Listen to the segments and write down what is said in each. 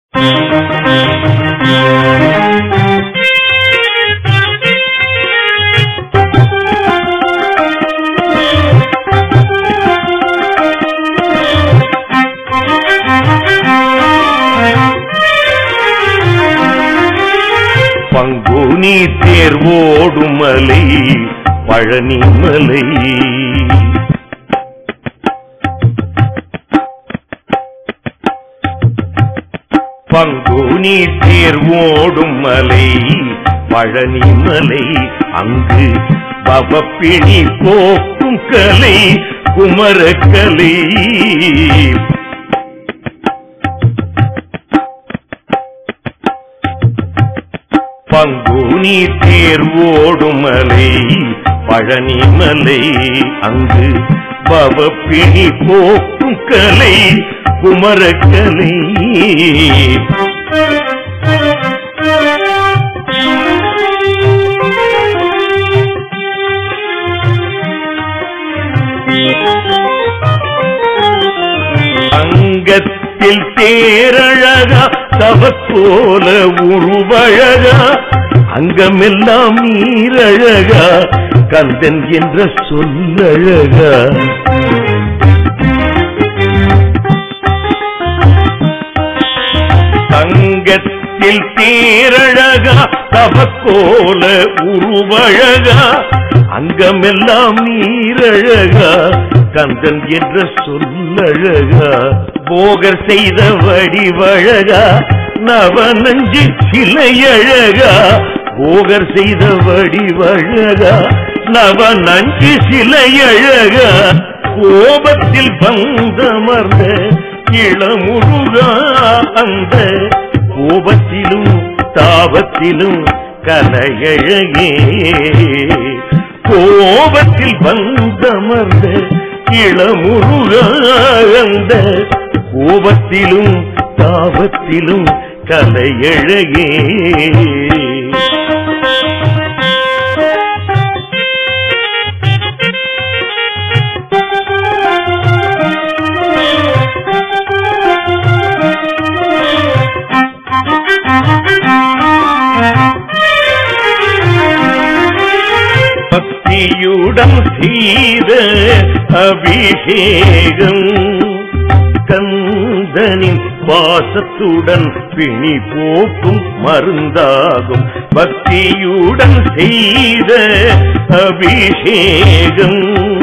பங்குனி தேர்வோடும் மலை பழனி மலை பங்குனி தேர்வோடும் மலை பழனி மலை அங்கு பவப்பிணி போக்கும் கலை குமரக்கலை பங்குனி தேர்வோடும் மலை பழனி மலை அங்கு பவப்பிணி போக்கும் கலை குமரக்கலை அங்கத்தில் தேரழகா தவத்தோல உருவழகா அங்கமெல்லாம் நீரழகா கந்தன் என்ற சொல்லழகா தங்கத்தில் தேரழகா தவக்கோல உருவழகா அங்கமெல்லாம் நீரழகா கந்தன் என்ற சொல்லழகா போகர் செய்த வடிவழகா நவநஞ்சு சிலையழகா போகர் செய்த வடிவழகா நவநஞ்சு சிலையழகா கோபத்தில் வந்தமர்ந்த இளமுருகா அந்த கோபத்திலும் தாபத்திலும் கலையழகே கோபத்தில் வந்தமர்ந்த இளமுருகா அந்த கோபத்திலும் தாபத்திலும் கலையழகே பக்தியுடன் செய்த அபிஷேகம் கந்தனின் வாசத்துடன் பிணி போக்கும் மருந்தாகும் பக்தியுடன் செய்த அபிஷேகம்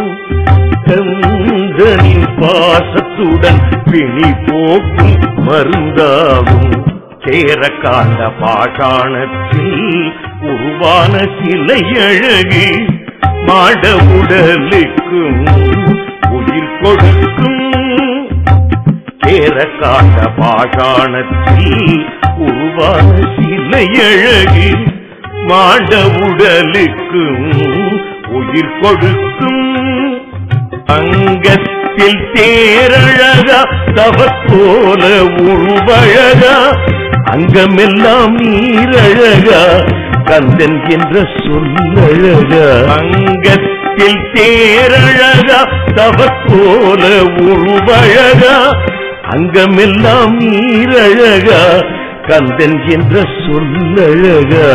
கந்தனின் பாசத்துடன் பிணி போக்கும் மருந்தாகும் சேரக்காண்ட பாஷாணத்தில் உருவான சிலை அழகு மாட உடலுக்கும் உயிர் கொடுக்கும் சேரக்காண்ட பாஷாணத்தில் உருவான சிலை அழகு மாட உடலுக்கும் உயிர் கொடுக்கும் அங்கத்தில் தேரழகா தவத்தோல உருவழகா அங்கமெல்லாம் நீரழகா கந்தன் என்ற சொல்லழகா அங்கத்தில் தேரழகா தவத்தோல உருவழகா அங்கமெல்லாம் நீரழகா கந்தன் என்ற சொல்லழகா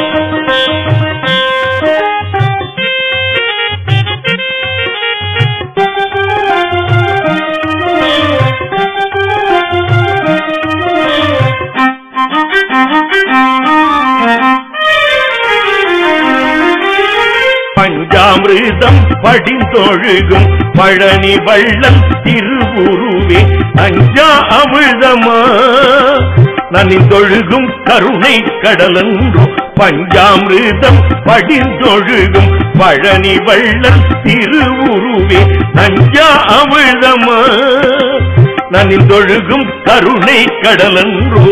பஞ்சாமிருதம் படிந்தொழுகும் பழனி வள்ளல் திருவுருவே அஞ்சா அமிர்தமா நனிந்தொழுகும் கருணை கடலன்றோ பஞ்சாமிருதம் படிந்தொழுகும் பழனி வள்ளல் திருவுருவே அஞ்சா அமிர்தமா நனிந்தொழுகும் கருணை கடலன்றோ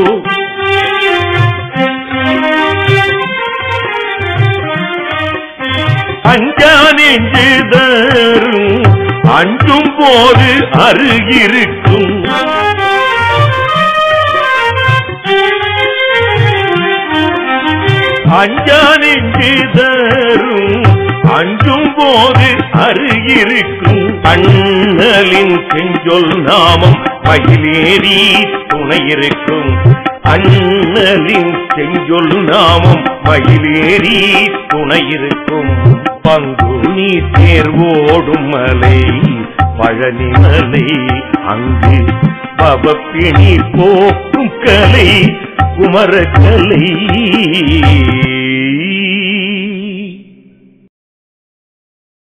அஞ்சா நெஞ்சு தரும் அஞ்சும் போது அருகிருக்கும் அஞ்சா நெஞ்சு தரும் அஞ்சும் போது அருகிருக்கும் அண்ணலின் செஞ்சொல் நாமம் மயிலேறி துணை இருக்கும் அண்ணலின் செஞ்சொல் நாமம் மயிலேறி துணையிருக்கும் பங்குனி தேர்வோடும் மலை பழனி மலை அங்கு பவப்பிணி போக்கும் கலை குமரக்கலை